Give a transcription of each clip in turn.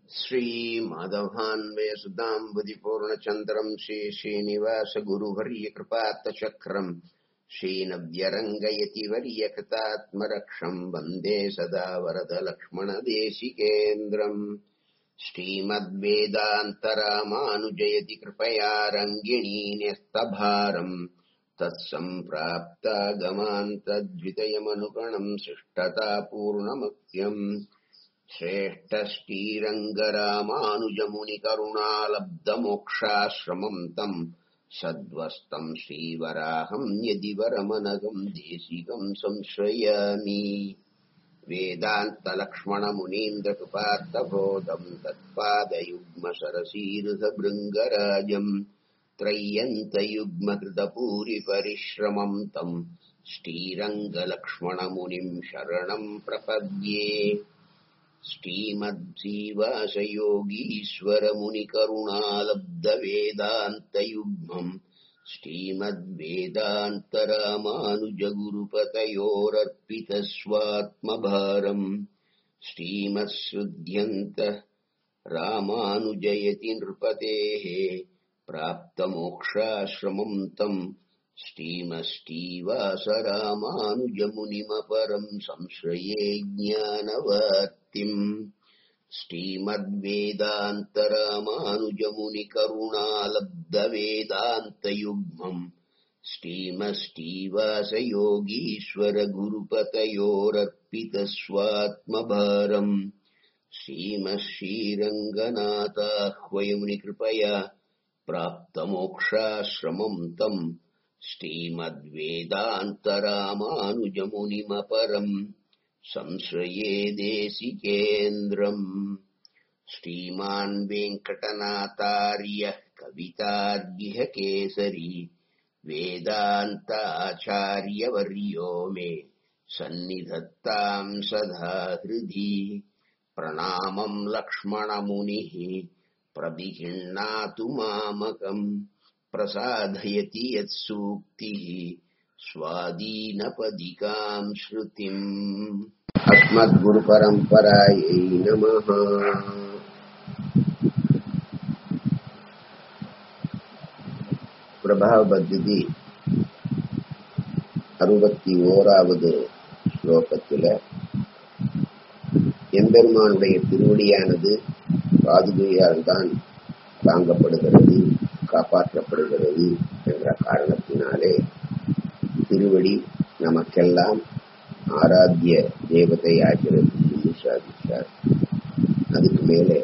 श्रीमाधवान्वयसुताम्बुदिपूर्णचन्द्रम् श्रीश्रीनिवासगुरुवर्यकृपात्तचक्रम् श्रीनव्यरङ्गयति वर्यकृतात्मरक्षम् वन्दे सदा वरदलक्ष्मणदेशिकेन्द्रम् श्रीमद्वेदान्तरामानुजयति कृपया रङ्गिणी न्यस्तभारम् तत्सम्प्राप्तागमान्तद्वितयमनुगणम् शिष्टतापूर्णमत्यम् श्रेष्ठश्रीरङ्गरामानुजमुनिकरुणालब्धमोक्षाश्रमम् तम् सद्वस्तम् श्रीवराहम् यदि वरमनघम् देशिकम् संश्रयामि वेदान्तलक्ष्मणमुनीन्द्रकृपार्थबोधम् तत्पादयुग्मसरसीरुधभृङ्गराजम् त्रय्यन्तयुग्मकृतपूरिपरिश्रमम् तम् श्रीरङ्गलक्ष्मणमुनिम् शरणम् प्रपद्ये श्रीमद्जीवासयोगीश्वरमुनिकरुणालब्धवेदान्तयुग्मम् श्रीमद्वेदान्तरामानुजगुरुपतयोरर्पितस्वात्मभारम् श्रीमत्सृध्यन्त रामानुजयति नृपतेः प्राप्तमोक्षाश्रमम् तम् श्रीमष्टीवासरामानुजमुनिमपरम् संश्रये ज्ञानवर्तिम् श्रीमद्वेदान्तरामानुजमुनिकरुणालब्धवेदान्तयुग्मम् श्रीमष्टीवासयोगीश्वरगुरुपतयोरर्पितस्वात्मभारम् श्रीमश्रीरङ्गनाथाह्वयमुनिकृपया प्राप्तमोक्षाश्रमम् तम् श्रीमद्वेदान्तरामानुजमुनिमपरम् संश्रये देशिकेन्द्रम् श्रीमान् वेङ्कटनाथार्यः कवितार्यः केसरी वेदान्ताचार्यवर्यो मे सन्निधत्ताम् सदा हृदि प्रणामम् लक्ष्मणमुनिः प्रविहिण्णातु मामकम् प्रसादयति यत्सूक्तिः स्वादीनपदिकाम् श्रुतिम् अस्मद्गुरुपरम्परायै नमः பிரபாவபத்தி அறுபத்தி ஓராவது ஸ்லோகத்துல எம்பெருமானுடைய திருவடியானது பாதுகையால் தான் தாங்கப்படுகிறது காப்பாற்றப்படுகிறது என்ற காரணத்தினாலே திருவடி நமக்கெல்லாம் ஆராத்திய தேவதை ஆகிறது என்று சாதித்தார் அதுக்கு மேலே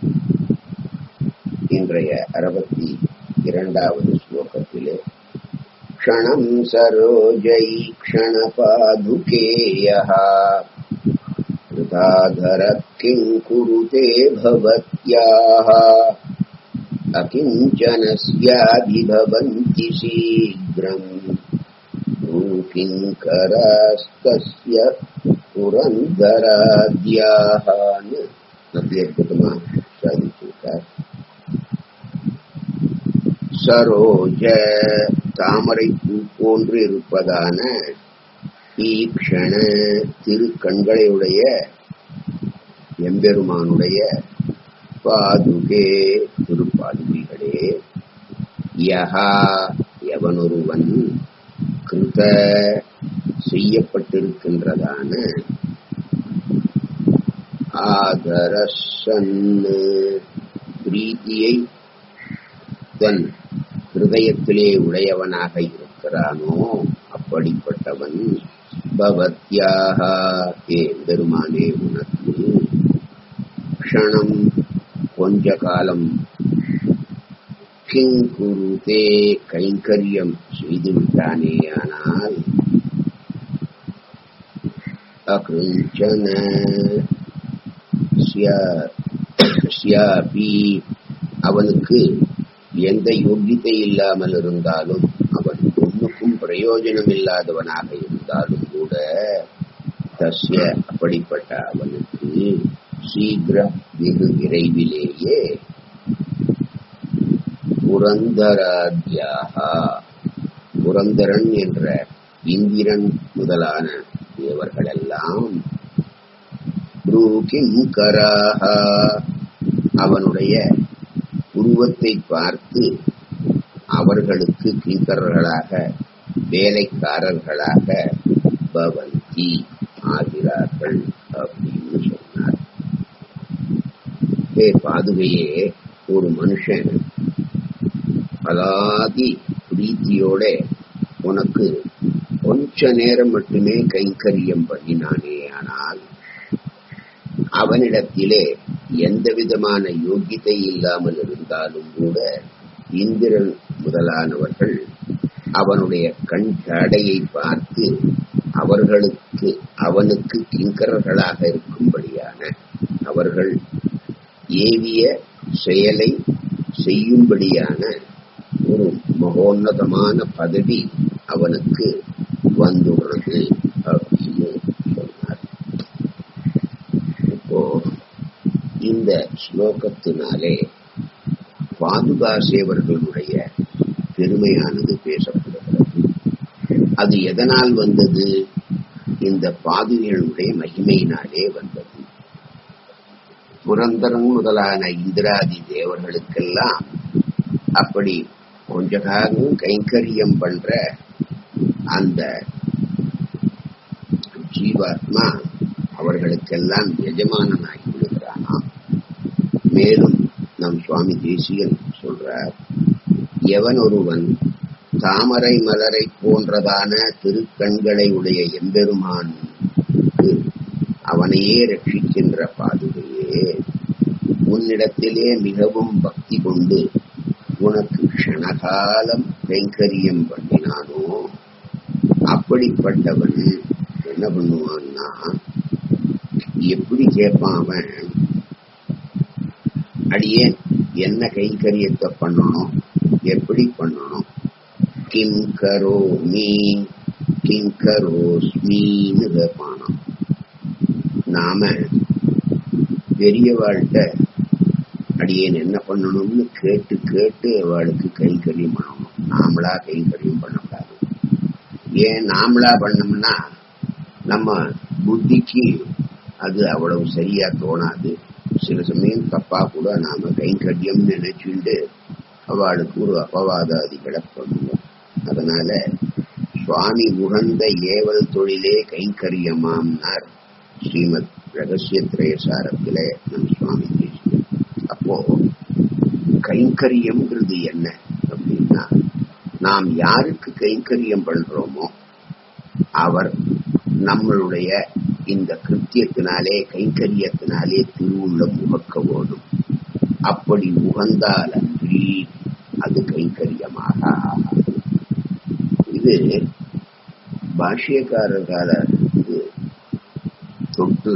இன்றைய அறுபத்தி இரண்டாவது ஸ்லோகத்திலே க்ஷணம் சரோஜை க்ஷணபாதுகேயः कृताधर किं कुरुते भवत्याः अकिञ्चनस्याभिभवन्ति शीघ्रम् किङ्करास्तस्य புரந்தராத்யாக அப்படி அற்புதமா சாதிச்சிருக்கார் சரோஜ தாமரை பூ போன்று இருப்பதான ஈக்ஷண திருக்கண்களையுடைய எம்பெருமானுடைய பாதுகே திருப்பாதுகைகளே யஹா எவனொருவன் கிருத செய்யப்பட்டிருக்கின்றதான ஆதரசன் பிரீத்தியை தன் ஹிருதயத்திலே உடையவனாக இருக்கிறானோ அப்படிப்பட்டவன் பவத்யாக ஏ பெருமானே உனக்கு க்ஷணம் கொஞ்ச காலம் கிங் குருதே கைங்கரியம் செய்து விட்டானேயானால் அகிருஞ்சன சியாபி அவனுக்கு எந்த யோகியத்தை இல்லாமல் இருந்தாலும் அவன் ஒன்றுக்கும் பிரயோஜனம் இல்லாதவனாக இருந்தாலும் கூட தஸ்ய அப்படிப்பட்ட அவனுக்கு சீக்கிர வெகு விரைவிலேயே புரந்தராத்யாக புரந்தரன் என்ற இந்திரன் முதலான தேவர்களெல்லாம் ப்ரூகிம் கராக அவனுடைய உருவத்தை பார்த்து அவர்களுக்கு கிங்கர்களாக வேலைக்காரர்களாக பவந்தி ஆகிறார்கள் அப்படின்னு சொன்னார் ஏ பாதுகையே ஒரு மனுஷன் அலாதி பிரீத்தியோட உனக்கு கொஞ்ச நேரம் மட்டுமே கைங்கரியம் பண்ணினானே ஆனால் அவனிடத்திலே எந்த விதமான யோகிதை இல்லாமல் இருந்தாலும் கூட இந்திரன் முதலானவர்கள் அவனுடைய கண் ஜாடையை பார்த்து அவர்களுக்கு அவனுக்கு கிங்கரர்களாக இருக்கும்படியான அவர்கள் ஏவிய செயலை செய்யும்படியான ஒரு மகோன்னதமான பதவி அவனுக்கு வந்துள்ளது அப்படின்னு சொன்னார் இப்போ இந்த ஸ்லோகத்தினாலே பாதுகாசேவர்களுடைய பெருமையானது பேசப்படுகிறது அது எதனால் வந்தது இந்த பாதுகைகளுடைய மகிமையினாலே வந்தது புரந்தரன் முதலான இந்திராதி தேவர்களுக்கெல்லாம் அப்படி கொஞ்ச காலம் கைங்கரியம் பண்ற அந்த ஜீவாத்மா அவர்களுக்கெல்லாம் எஜமானனாகி விடுகிறானாம் மேலும் நம் சுவாமி தேசியன் சொல்றார் எவன் ஒருவன் தாமரை மலரை போன்றதான திருக்கண்களை உடைய எம்பெருமான் அவனையே ரட்சிக்கின்ற பாதுகையே உன்னிடத்திலே மிகவும் பக்தி கொண்டு உனக்கு க்ஷணகாலம் கைங்கரியம் பண்ணினானோ அப்படிப்பட்டவன் என்ன பண்ணுவான்னா எப்படி கேட்பான் அவன் அடியே என்ன கைங்கரியத்தை பண்ணணும் எப்படி பண்ணணும் கிம் கரோ மீ கிம் கரோஸ்மின்னு கேட்பானாம் நாம பெரியவாழ்கிட்ட அடியேன் என்ன பண்ணணும்னு கேட்டு கேட்டு அவளுக்கு கைங்கரியம் பண்ணணும் நாமளா கைங்கரியம் பண்ணக்கூடாது ஏன் நாமளா பண்ணோம்னா நம்ம புத்திக்கு அது அவ்வளவு சரியா தோணாது சில சமயம் தப்பா கூட நாம கைங்கரியம் நினைச்சுண்டு அவளுக்கு ஒரு அபவாதாதிகளை பண்ணுவோம் அதனால சுவாமி உகந்த ஏவல் தொழிலே கைங்கரியமாம்னார் ஸ்ரீமத் ரகசிய திரேசாரத்தில நம் சுவாமி பேசினார் அப்போ கைங்கரியம்ங்கிறது என்ன அப்படின்னா நாம் யாருக்கு கைங்கரியம் பண்றோமோ அவர் நம்மளுடைய இந்த கிருத்தியத்தினாலே கைங்கரியத்தினாலே திருவுள்ளம் உகக்க ஓடும் அப்படி உகந்தால் அன்றி அது கைங்கரியமாக ஆகாது இது பாஷ்யக்காரர்கால தொட்டு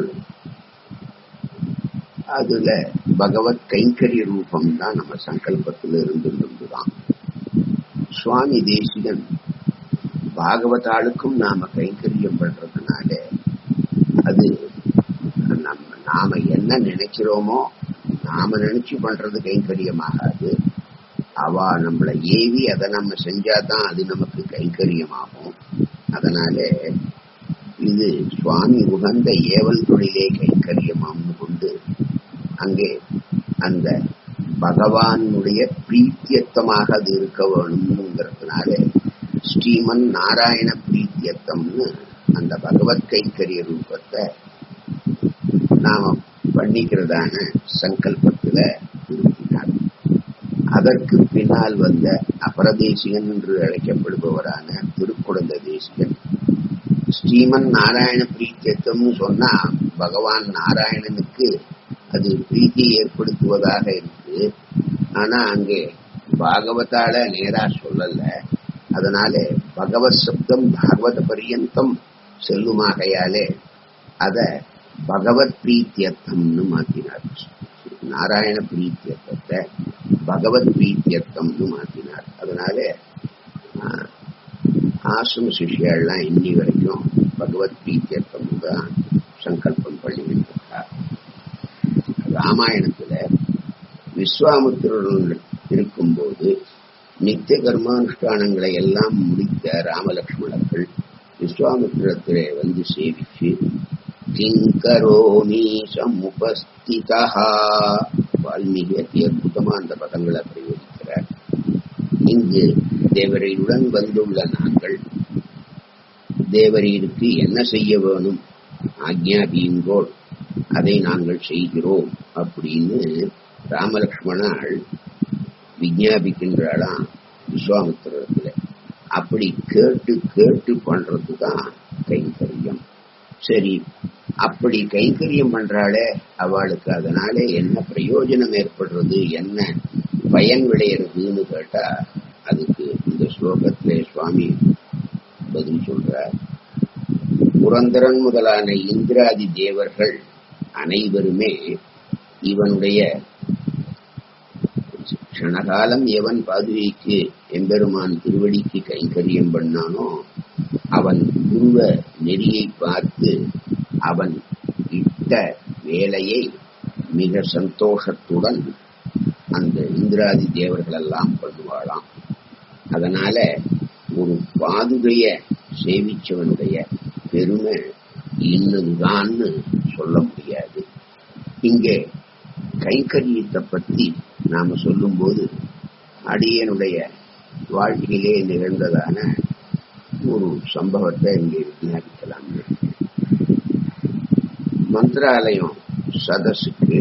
அதுல பகவத் கைங்கரிய ரூபம் தான் நம்ம சங்கல்பத்தில் இருந்து தான் சுவாமி தேசிகன் பாகவதாளுக்கும் நாம கைங்கரியம் பண்றதுனால அது நம்ம நாம என்ன நினைக்கிறோமோ நாம நினைச்சு பண்றது கைங்கரியமாகாது அவ நம்மளை ஏவி அதை நம்ம செஞ்சாதான் அது நமக்கு கைங்கரியமாகும் அதனால இது சுவாமி உகந்த ஏவல் தொழிலே கைங்கரியமாம்னு கொண்டு அங்கே அந்த பகவானுடைய பிரீத்தியத்தமாக அது இருக்க வேணும்ங்கிறதுனால ஸ்ரீமன் நாராயண பிரீத்தியத்தம்னு அந்த பகவத் கைங்கரிய ரூபத்தை நாம பண்ணிக்கிறதான சங்கல்பத்துல இருக்கினார் அதற்கு பின்னால் வந்த அபரதேசிகன் என்று அழைக்கப்படுபவரான திருக்குழந்த தேசிகன் ஸ்ரீமன் நாராயண பிரீத்தியத்தம்னு சொன்னா பகவான் நாராயணனுக்கு அது பிரீத்தி ஏற்படுத்துவதாக இருக்கு ஆனா அங்கே பாகவதால நேரா சொல்லல அதனால பகவத் சப்தம் பாகவத பரியந்தம் செல்லுமாகையாலே அத பகவத் பிரீத்தியர்த்தம்னு மாத்தினார் நாராயண பிரீத்தியர்த்தத்தை பகவத் பிரீத்தியர்த்தம்னு மாத்தினார் அதனால ஆசிரம சிஷியெல்லாம் இன்னி வரைக்கும் பகவத் பிரீத்தியர்த்தம் தான் சங்கல்பம் பண்ணிக்கிட்டு இருக்கார் ராமாயணத்துல விஸ்வாமுத்திரன் இருக்கும்போது நித்திய கர்மானுஷ்டானங்களை எல்லாம் முடித்த ராமலக்ஷ்மணர்கள் விஸ்வாமித்திரத்திலே வந்து சேவிச்சு கிங்கரோமி சமுபஸ்திதா வால்மீகி அதி அற்புதமா அந்த பதங்களை பிரயோகிக்கிறார் இங்கு தேவரையுடன் வந்துள்ள நாங்கள் தேவரீருக்கு என்ன செய்ய வேணும் ஆக்ஞாபியுங்கோள் அதை நாங்கள் செய்கிறோம் அப்படின்னு ராமலக்ஷ்மணாள் விஞ்ஞாபிக்கின்றாளாம் விஸ்வாமித்திரத்துல அப்படி கேட்டு கேட்டு பண்றதுதான் கைங்கரியம் சரி அப்படி கைங்கரியம் பண்றாளே அவளுக்கு அதனால என்ன பிரயோஜனம் ஏற்படுறது என்ன பயன் விளையிறதுன்னு கேட்டா அதுக்கு இந்த ஸ்லோகத்திலே சுவாமி பதில் சொல்றார் புரந்தரன் முதலான இந்திராதி தேவர்கள் அனைவருமே இவனுடைய க்ஷணகாலம் எவன் பாதுகைக்கு எம்பெருமான் திருவடிக்கு கைங்கரியம் பண்ணானோ அவன் குருவ நெறியை பார்த்து அவன் இட்ட வேலையை மிக சந்தோஷத்துடன் அந்த இந்திராதி தேவர்கள் எல்லாம் பண்ணுவாளாம் அதனால ஒரு பாதுகைய சேவிச்சவனுடைய பெருமை இன்னதுதான்னு சொல்ல முடியாது இங்கே கைங்கரியத்தை பத்தி நாம சொல்லும்போது அடியனுடைய வாழ்க்கையிலே நிகழ்ந்ததான ஒரு சம்பவத்தை இங்கே விஞ்ஞாபிக்கலாம் மந்திராலயம் சதஸுக்கு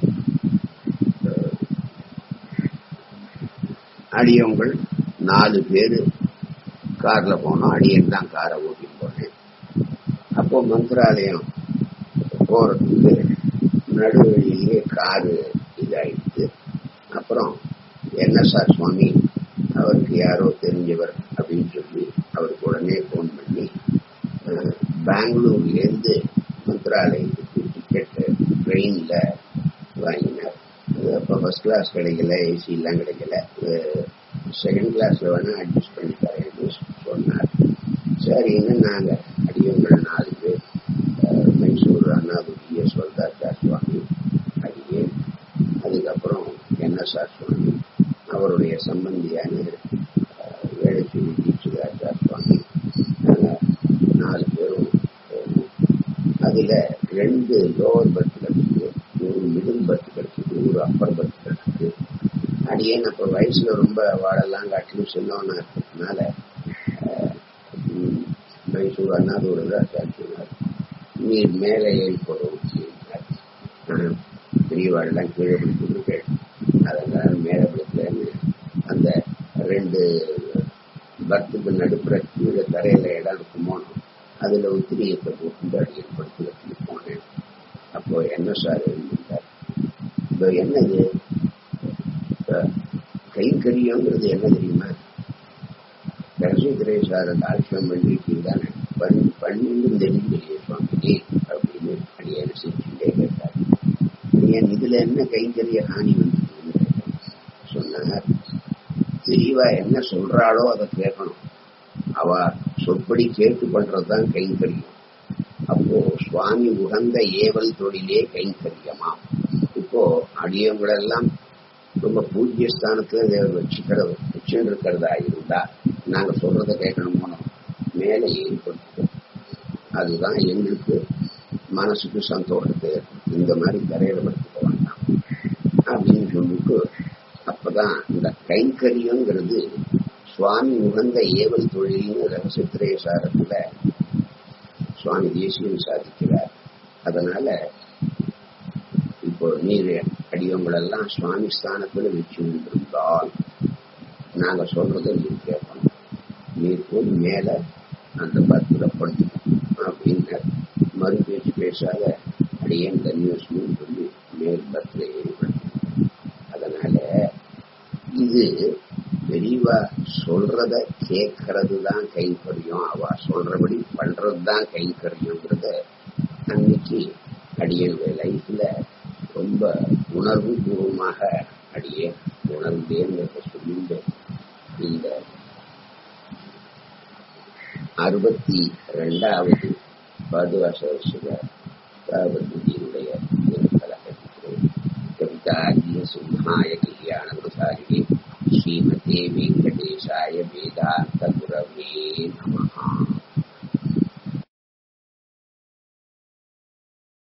அடியவங்கள் நாலு பேரு கார்ல போனோம் அடியன் தான் காரை ஓட்டி போனேன் அப்போ மந்திராலயம் போறதுக்கு நடுவழியிலே காரு இதாயிடுச்சு அப்புறம் என்எஸ்ஆர் சுவாமி அவருக்கு யாரோ தெரிஞ்சவர் அப்படின்னு சொல்லி அவருக்கு உடனே ஃபோன் பண்ணி பெங்களூர்லேருந்து மந்திராலயத்துக்கு டிக்கெட்டு ட்ரெயினில் வாங்கினார் அப்போ ஃபர்ஸ்ட் கிளாஸ் கிடைக்கல ஏசி எல்லாம் கிடைக்கல செகண்ட் கிளாஸ்ல வேணா அட்ஜஸ்ட் பண்ணி தரேன்னு சொன்னார் சரின்னு நாங்கள் அடியவங்கள் நாலு பேர் மைசூர் அண்ணாதுரிய சொல்தாச்சார் சுவாமி அடியே அதுக்கப்புறம் என்எஸ்ஆர் சுவாமி அவருடைய சம்பந்தியான வேலைச்சேரி தீட்சிதாச்சார் சுவாமி நாங்கள் நாலு பேரும் போனோம் அதில் ரெண்டு லோவர் பர்த் கிடச்சிது ஒரு மிடில் பர்த் கிடச்சிது ஒரு அப்பர் பர்த் கிடச்சிது அடியேன் அப்போ வயசுல ரொம்ப வாழெல்லாம் காட்டிலும் சின்னவனா இருக்கிறதுனால மைசூர் அண்ணாதூர் தான் சொன்னார் நீர் மேலே ஏறி போறோம் பெரியவாள்லாம் கீழே பிடிச்சிருக்கேன் அதனால மேலே பிடிக்கலன்னு அந்த ரெண்டு பர்த்துக்கு நடுப்புற கீழே தரையில இடம் இருக்குமோனும் அதுல உத்திரியத்தை போட்டு அடியன் படுத்து வச்சுட்டு போனேன் அப்போ என்ன சார் எழுதிட்டார் இப்போ என்னது கைங்கரியங்கிறது என்ன தெரியுமா கரசேந்திரே சார் ஆட்சியம் பண்ணிட்டு தானே பண்ணி பண்ணிட்டு தெரிஞ்சு சுவாமி அப்படின்னு அடியான சிரிச்சுட்டே கேட்டார் ஏன் இதுல என்ன கைங்கரிய ஹானி வந்து சொன்னார் தெரியவா என்ன சொல்றாளோ அதை கேட்கணும் அவ சொற்படி கேட்டு பண்றதுதான் கைங்கரியம் அப்போ சுவாமி உகந்த ஏவல் தொழிலே கைங்கரியமாம் இப்போ அடியவங்களெல்லாம் ரொம்ப பூஜ்ய ஸ்தானத்துல தேவர் வச்சுக்கிறது வச்சுட்டு இருக்கிறதா இருந்தா நாங்க சொல்றத கேட்கணும் மேலே ஏற்படுத்தும் அதுதான் எங்களுக்கு மனசுக்கு சந்தோஷத்தை இந்த மாதிரி கரையில படுத்துக்க வேண்டாம் அப்படின்னு சொல்லிட்டு அப்பதான் இந்த கைங்கரியங்கிறது சுவாமி உகந்த ஏவல் தொழில்னு ரகசியத்திரைய சாரத்துல சுவாமி தேசியம் சாதிக்கிறார் அதனால இப்போ நீர் அடியவங்களெல்லாம் சுவாமி ஸ்தானத்துல வச்சு இருந்தால் நாங்க சொல்றதை நீர் கேட்கணும் நீர் போய் மேல அந்த பத்துல படுத்துக்கணும் அப்படின்னு மறு பேச்சு பேசாத அடியேன் தன்யோசமும் சொல்லி மேல் பத்துல ஏற்படுத்தணும் அதனால இது பெரியவா சொல்றத கேட்கறது தான் கைங்கரியம் அவ சொல்றபடி பண்றது தான் கைங்கரியங்கிறத அன்னைக்கு அடியனுடைய லைஃப்ல ரொம்ப உணர்வு பூர்வமாக அடியே உணர்ந்தேங்கிறத சொல்லிட்டு இந்த அறுபத்தி ரெண்டாவது பாதுகாச வருஷ பகவத்கீதையுடைய கலக்கத்திலே கவிதாகிய சிம்ஹாய கல்யாண குருசாரியே ஸ்ரீமதே வெங்கடேசாய வேதாந்த குரவே நமஹா